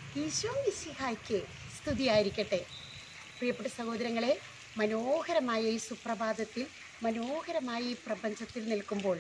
ഈശോ മിശിഹായ്ക്ക് സ്തുതിയായിരിക്കട്ടെ പ്രിയപ്പെട്ട സഹോദരങ്ങളെ മനോഹരമായ ഈ സുപ്രഭാതത്തിൽ മനോഹരമായ ഈ പ്രപഞ്ചത്തിൽ നിൽക്കുമ്പോൾ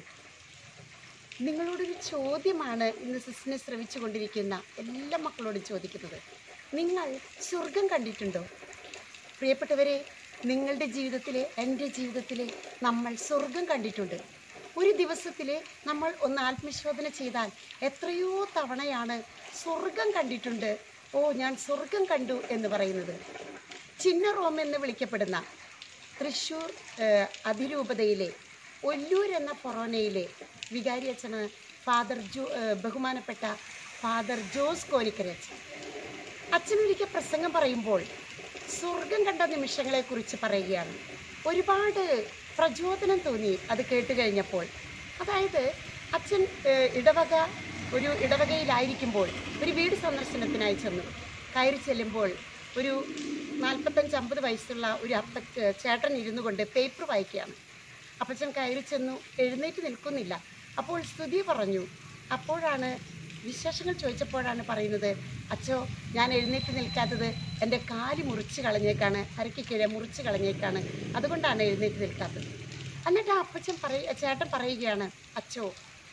നിങ്ങളോടൊരു ചോദ്യമാണ് ഇന്ന് സിസ്റ്റിനെ ശ്രവിച്ചു കൊണ്ടിരിക്കുന്ന എല്ലാ മക്കളോടും ചോദിക്കുന്നത് നിങ്ങൾ സ്വർഗം കണ്ടിട്ടുണ്ടോ പ്രിയപ്പെട്ടവരെ നിങ്ങളുടെ ജീവിതത്തിലെ എൻ്റെ ജീവിതത്തിലെ നമ്മൾ സ്വർഗം കണ്ടിട്ടുണ്ട് ഒരു ദിവസത്തിൽ നമ്മൾ ഒന്ന് ആത്മശോധന ചെയ്താൽ എത്രയോ തവണയാണ് സ്വർഗം കണ്ടിട്ടുണ്ട് ഓ ഞാൻ സ്വർഗം കണ്ടു എന്ന് പറയുന്നത് ചിന്ന റോം എന്ന് വിളിക്കപ്പെടുന്ന തൃശ്ശൂർ ഏഹ്, അതിരൂപതയിലെ ഒല്ലൂർ എന്ന ഫൊറോനയിലെ വികാരി അച്ഛന് ഫാദർ ജോ ഏഹ്, ബഹുമാനപ്പെട്ട ഫാദർ ജോസ് കോലിക്കരച്ചൻ അച്ഛനൊരിക്കൽ പ്രസംഗം പറയുമ്പോൾ സ്വർഗം കണ്ട നിമിഷങ്ങളെക്കുറിച്ച് പറയുകയാണ് ഒരുപാട് പ്രചോദനം തോന്നി അത് കേട്ട് കഴിഞ്ഞപ്പോൾ അതായത് അച്ഛൻ ഏഹ്, ഇടവക ഒരു ഇടവകയിലായിരിക്കുമ്പോൾ ഒരു വീട് സന്ദർശനത്തിനായി ചെന്നു കയറി ചെല്ലുമ്പോൾ ഒരു നാൽപ്പത്തഞ്ച് അമ്പത് വയസ്സുള്ള ഒരു അപ്പ ചേട്ടൻ ഇരുന്നു കൊണ്ട് പേപ്പർ വായിക്കുകയാണ് അപ്പച്ചൻ കയറി ചെന്നു എഴുന്നേറ്റ് നിൽക്കുന്നില്ല അപ്പോൾ സ്തുതി പറഞ്ഞു അപ്പോഴാണ് വിശേഷങ്ങൾ ചോദിച്ചപ്പോഴാണ് പറയുന്നത് അച്ചോ ഞാൻ എഴുന്നേറ്റ് നിൽക്കാത്തത് എൻ്റെ കാല് മുറിച്ച് കളഞ്ഞേക്കാണ് അരയ്ക്ക് കീഴെ മുറിച്ച് കളഞ്ഞേക്കാണ് അതുകൊണ്ടാണ് എഴുന്നേറ്റ് നിൽക്കാത്തത് എന്നിട്ട് ആ അപ്പച്ചൻ പറയ ചേട്ടൻ പറയുകയാണ് അച്ചോ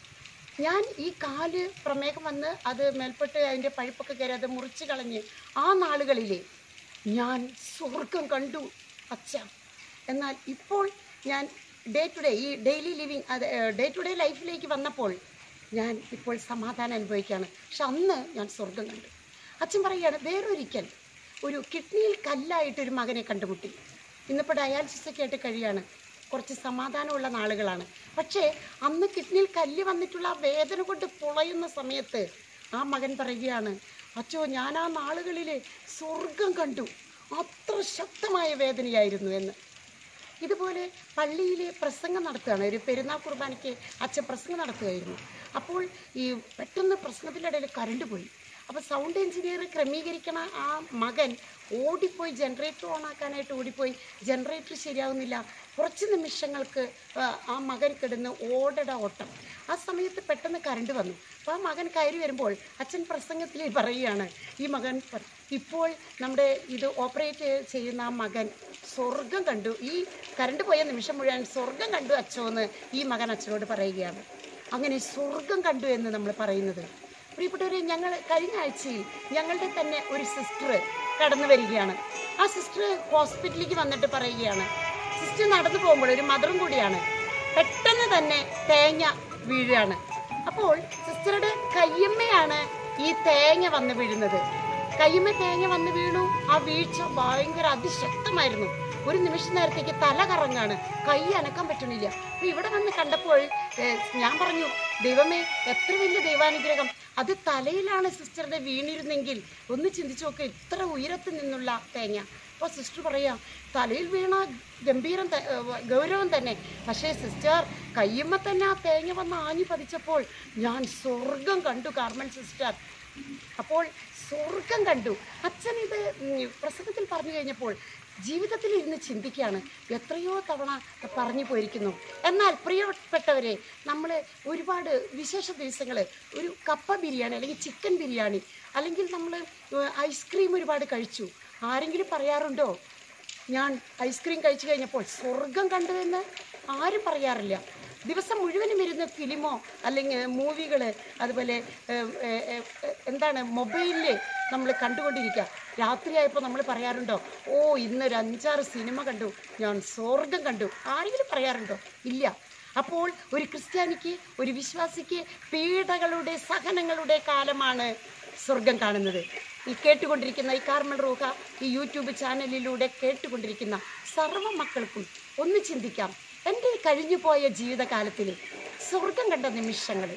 ഞാൻ ഈ കാല് പ്രമേഹം വന്ന് അത് മേൽപ്പെട്ട് അതിൻ്റെ പഴുപ്പൊക്കെ കയറി അത് മുറിച്ച് കളഞ്ഞ് ആ നാളുകളിലെ ഞാൻ സ്വർഗം കണ്ടു അച്ഛ എന്നാൽ ഇപ്പോൾ ഞാൻ ഡേ ടു ഡേ ഈ ഡെയിലി ലിവിങ് അത് ഡേ ടു ഡേ ലൈഫിലേക്ക് വന്നപ്പോൾ ഞാൻ ഇപ്പോൾ സമാധാനം അനുഭവിക്കുകയാണ് പക്ഷെ അന്ന് ഞാൻ സ്വർഗം കണ്ടു അച്ഛൻ പറയുകയാണ് വേറൊരിക്കൽ ഒരു കിഡ്നിയിൽ കല്ലായിട്ടൊരു മകനെ കണ്ടുമുട്ടി ഇന്നിപ്പോൾ ഡയാലിസിസ് ഒക്കെ ആയിട്ട് കഴിയാണ് കുറച്ച് സമാധാനമുള്ള നാളുകളാണ് പക്ഷേ അന്ന് കിഡ്നിയിൽ കല്ല് വന്നിട്ടുള്ള ആ വേദന കൊണ്ട് പുളയുന്ന സമയത്ത് ആ മകൻ പറയുകയാണ് അച്ചോ ഞാൻ ആ നാളുകളിൽ സ്വർഗം കണ്ടു അത്ര ശക്തമായ വേദനയായിരുന്നു എന്ന് ഇതുപോലെ പള്ളിയിൽ പ്രസംഗം നടത്തുകയാണ് ഒരു പെരുന്നാൾ കുർബാനയ്ക്ക് അച്ഛൻ പ്രസംഗം നടത്തുകയായിരുന്നു അപ്പോൾ ഈ പെട്ടെന്ന് പ്രസംഗത്തിൻ്റെ ഇടയിൽ കറണ്ട് പോയി അപ്പോൾ സൗണ്ട് എഞ്ചിനീയർ ക്രമീകരിക്കണ ആ മകൻ ഓടിപ്പോയി ജനറേറ്റർ ഓണാക്കാനായിട്ട് ഓടിപ്പോയി ജനറേറ്റർ ശരിയാവുന്നില്ല കുറച്ച് നിമിഷങ്ങൾക്ക് ആ, ആ മകൻ കിടന്ന് ഓടട ഓട്ടം ആ സമയത്ത് പെട്ടെന്ന് കറണ്ട് വന്നു അപ്പോൾ ആ മകൻ കയറി വരുമ്പോൾ അച്ഛൻ പ്രസംഗത്തിൽ പറയുകയാണ് ഈ മകൻ പ- ഇപ്പോൾ നമ്മുടെ ഇത് ഓപ്പറേറ്റ് ചെയ്യുന്ന ആ മകൻ സ്വർഗം കണ്ടു ഈ കറണ്ട് പോയ നിമിഷം മുഴുവൻ സ്വർഗം കണ്ടു അച്ഛോ എന്ന് ഈ മകൻ അച്ഛനോട് പറയുകയാണ് അങ്ങനെ സ്വർഗം കണ്ടു എന്ന് നമ്മൾ പറയുന്നത് പ്രിയപ്പെട്ടവരെ ഞങ്ങൾ കഴിഞ്ഞ ആഴ്ചയിൽ ഞങ്ങളുടെ തന്നെ ഒരു സിസ്റ്റർ കടന്നു വരികയാണ് ആ സിസ്റ്റർ ഹോസ്പിറ്റലിലേക്ക് വന്നിട്ട് പറയുകയാണ് സിസ്റ്റർ നടന്നു പോകുമ്പോൾ ഒരു മദറും കൂടിയാണ് പെട്ടെന്ന് തന്നെ തേങ്ങ വീഴുകയാണ് അപ്പോൾ സിസ്റ്ററുടെ കയ്യമ്മയാണ് ഈ തേങ്ങ വന്ന് വീഴുന്നത് കയ്യമ്മ തേങ്ങ വന്ന് വീണു ആ വീഴ്ച ഭയങ്കര അതിശക്തമായിരുന്നു ഒരു നിമിഷ നേരത്തേക്ക് തല കറങ്ങാണ് കൈ അനക്കാൻ പറ്റണില്ല അപ്പൊ ഇവിടെ വന്ന് കണ്ടപ്പോൾ ഏഹ്, ഞാൻ പറഞ്ഞു ദൈവമേ എത്ര വലിയ ദൈവാനുഗ്രഹം അത് തലയിലാണ് സിസ്റ്ററുടെ വീണിരുന്നെങ്കിൽ ഒന്ന് ചിന്തിച്ചു നോക്ക് ഇത്ര ഉയരത്തിൽ നിന്നുള്ള തേങ്ങ അപ്പോൾ സിസ്റ്റർ പറയാ തലയിൽ വീണ ഗംഭീരം ത- ഏഹ് ഗൗരവം തന്നെ പക്ഷേ സിസ്റ്റർ കയ്യുമ്മ തന്നെ ആ തേങ്ങ വന്ന് ആഞ്ഞു പതിച്ചപ്പോൾ ഞാൻ സ്വർഗം കണ്ടു കാർമൻ സിസ്റ്റർ അപ്പോൾ സ്വർഗം കണ്ടു അച്ഛൻ ഇത് ഉം, പ്രസംഗത്തിൽ പറഞ്ഞു കഴിഞ്ഞപ്പോൾ ജീവിതത്തിൽ ഇരുന്ന് ചിന്തിക്കുകയാണ് എത്രയോ തവണ പറഞ്ഞു പോയിരിക്കുന്നു എന്നാൽ പ്രിയപ്പെട്ടവരെ നമ്മൾ ഒരുപാട് വിശേഷ ദിവസങ്ങൾ ഒരു കപ്പ ബിരിയാണി അല്ലെങ്കിൽ ചിക്കൻ ബിരിയാണി അല്ലെങ്കിൽ നമ്മൾ ഐസ്ക്രീം ഒരുപാട് കഴിച്ചു ആരെങ്കിലും പറയാറുണ്ടോ ഞാൻ ഐസ്ക്രീം കഴിച്ചു കഴിഞ്ഞപ്പോൾ സ്വർഗം കണ്ടു എന്ന് ആരും പറയാറില്ല ദിവസം മുഴുവനും ഇരുന്ന് ഫിലിമോ അല്ലെങ്കിൽ മൂവികൾ അതുപോലെ ഏഹ്, ഏഹ്, ഏഹ്, എന്താണ് മൊബൈലിൽ നമ്മൾ കണ്ടുകൊണ്ടിരിക്കുക രാത്രിയായപ്പോൾ നമ്മൾ പറയാറുണ്ടോ ഓ ഇന്നൊരു അഞ്ചാറ് സിനിമ കണ്ടു ഞാൻ സ്വർഗം കണ്ടു ആരെങ്കിലും പറയാറുണ്ടോ ഇല്ല അപ്പോൾ ഒരു ക്രിസ്ത്യാനിക്ക് ഒരു വിശ്വാസിക്ക് പീഡകളുടെ സഹനങ്ങളുടെ കാലമാണ് സ്വർഗം കാണുന്നത് ഈ കേട്ടുകൊണ്ടിരിക്കുന്ന ഈ കാർമൽ റൂഹ ഈ യൂട്യൂബ് ചാനലിലൂടെ കേട്ടുകൊണ്ടിരിക്കുന്ന സർവ്വ മക്കൾക്കും ഒന്ന് ചിന്തിക്കാം എൻ്റെ ഈ കഴിഞ്ഞുപോയ ജീവിതകാലത്തിൽ സ്വർഗം കണ്ട നിമിഷങ്ങൾ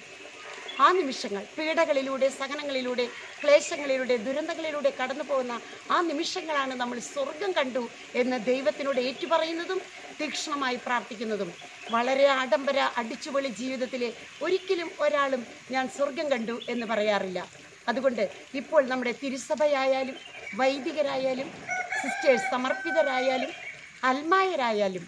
ആ നിമിഷങ്ങൾ പീഡകളിലൂടെ സഹനങ്ങളിലൂടെ ക്ലേശങ്ങളിലൂടെ ദുരന്തങ്ങളിലൂടെ കടന്നു പോകുന്ന ആ നിമിഷങ്ങളാണ് നമ്മൾ സ്വർഗം കണ്ടു എന്ന് ദൈവത്തിനോട് ഏറ്റുപറയുന്നതും തീക്ഷ്ണമായി പ്രാർത്ഥിക്കുന്നതും വളരെ ആഡംബര അടിച്ചുപൊളി ജീവിതത്തിൽ ഒരിക്കലും ഒരാളും ഞാൻ സ്വർഗം കണ്ടു എന്ന് പറയാറില്ല അതുകൊണ്ട് ഇപ്പോൾ നമ്മുടെ തിരുസഭയായാലും വൈദികരായാലും സിസ്റ്റേഴ്സ് സമർപ്പിതരായാലും അൽമായരായാലും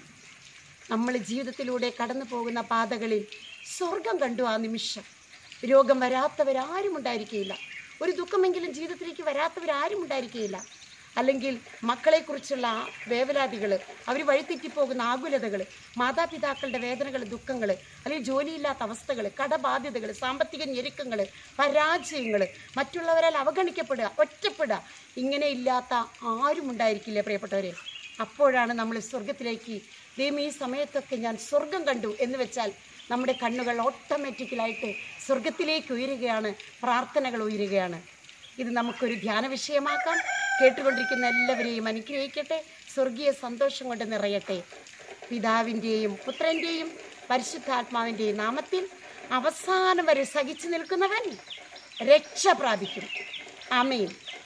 നമ്മൾ ജീവിതത്തിലൂടെ കടന്നു പോകുന്ന പാതകളിൽ സ്വർഗം കണ്ടു ആ നിമിഷം രോഗം വരാത്തവരാരും ഉണ്ടായിരിക്കുകയില്ല ഒരു ദുഃഖമെങ്കിലും ജീവിതത്തിലേക്ക് വരാത്തവരാരും ഉണ്ടായിരിക്കുകയില്ല അല്ലെങ്കിൽ മക്കളെക്കുറിച്ചുള്ള ആ വേവലാതികൾ അവർ വഴിതെറ്റിപ്പോകുന്ന ആകുലതകൾ മാതാപിതാക്കളുടെ വേദനകൾ ദുഃഖങ്ങൾ അല്ലെങ്കിൽ ജോലിയില്ലാത്ത അവസ്ഥകൾ കടബാധ്യതകൾ സാമ്പത്തിക ഞെരുക്കങ്ങൾ പരാജയങ്ങൾ മറ്റുള്ളവരാൽ അവഗണിക്കപ്പെടുക ഒറ്റപ്പെടുക ഇങ്ങനെ ഇല്ലാത്ത ആരും ഉണ്ടായിരിക്കില്ല പ്രിയപ്പെട്ടവരെ അപ്പോഴാണ് നമ്മൾ സ്വർഗത്തിലേക്ക് ദൈവം ഈ സമയത്തൊക്കെ ഞാൻ സ്വർഗം കണ്ടു എന്ന് വെച്ചാൽ നമ്മുടെ കണ്ണുകൾ ഓട്ടോമാറ്റിക്കലായിട്ട് സ്വർഗത്തിലേക്ക് ഉയരുകയാണ് പ്രാർത്ഥനകൾ ഉയരുകയാണ് ഇത് നമുക്കൊരു ധ്യാന വിഷയമാക്കാം കേട്ടുകൊണ്ടിരിക്കുന്ന എല്ലാവരെയും അനുഗ്രഹിക്കട്ടെ സ്വർഗീയ സന്തോഷം കൊണ്ട് നിറയട്ടെ പിതാവിൻ്റെയും പുത്രൻ്റെയും പരിശുദ്ധാത്മാവിൻ്റെയും നാമത്തിൽ അവസാനം വരെ സഹിച്ചു നിൽക്കുന്നവൻ രക്ഷ പ്രാപിക്കും ആമേൻ